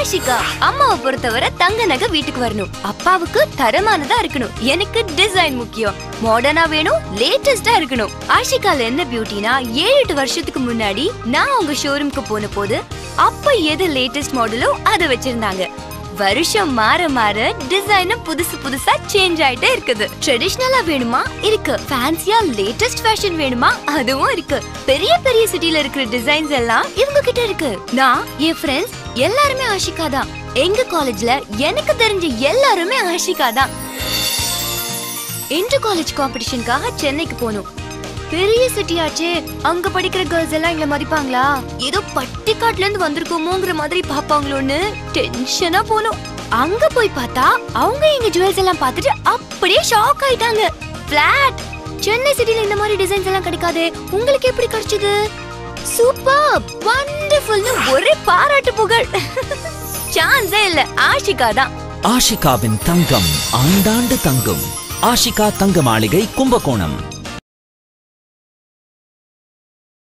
ஆஷிகா அம்மாவை பொறுத்தவரை தங்க நகை வீட்டுக்கு வரணும் அப்பாவுக்கு தரமானதா இருக்கணும் எனக்கு டிசைன் முக்கியம் மாடர்னா வேணும் லேட்டஸ்டா இருக்கணும் ஆஷிகால என்ன பியூட்டினா ஏழு எட்டு வருஷத்துக்கு முன்னாடி நான் அவங்க ஷோரூம்க்கு போன போது அப்ப எது லேட்டஸ்ட் மாடலோ அதை வச்சிருந்தாங்க வருஷம் மாற மாற டிசைனும் புதுசு புதுசா சேஞ்ச் ஆயிட்டே இருக்குது ட்ரெடிஷ்னலா வேணுமா இருக்கு ஃபேன்சியா லேட்டஸ்ட் ஃபேஷன் வேணுமா அதுவும் இருக்கு பெரிய பெரிய சிட்டில இருக்கிற டிசைன்ஸ் எல்லாம் இவங்க கிட்ட இருக்கு நான் என் ஃப்ரெண்ட்ஸ் எல்லாருமே ஆஷிகா தான் எங்க காலேஜ்ல எனக்கு தெரிஞ்ச எல்லாருமே ஆஷிகா தான் இன்டர் காலேஜ் காம்படிஷனுக்காக சென்னைக்கு போனோம் பெரிய சிட்டியாச்சே அங்க படிக்கிற கேர்ள்ஸ் எல்லாம் எங்களை மதிப்பாங்களா ஏதோ பட்டிக்காட்டுல இருந்து வந்திருக்கோமோங்கிற மாதிரி பாப்பாங்களோன்னு டென்ஷனா போனோம் அங்க போய் பார்த்தா அவங்க எங்க ஜுவல்ஸ் எல்லாம் பார்த்துட்டு அப்படியே ஷாக் ஆயிட்டாங்க பிளாட் சென்னை சிட்டில இந்த மாதிரி டிசைன்ஸ் எல்லாம் கிடைக்காதே உங்களுக்கு எப்படி கிடைச்சது சூப்பர் வண்டர்ஃபுல்னு ஒரே பாராட்டு புகழ் சான்ஸே இல்ல ஆஷிகா தான் ஆஷிகாவின் தங்கம் ஆண்டாண்டு தங்கும் ஆஷிகா தங்க மாளிகை கும்பகோணம்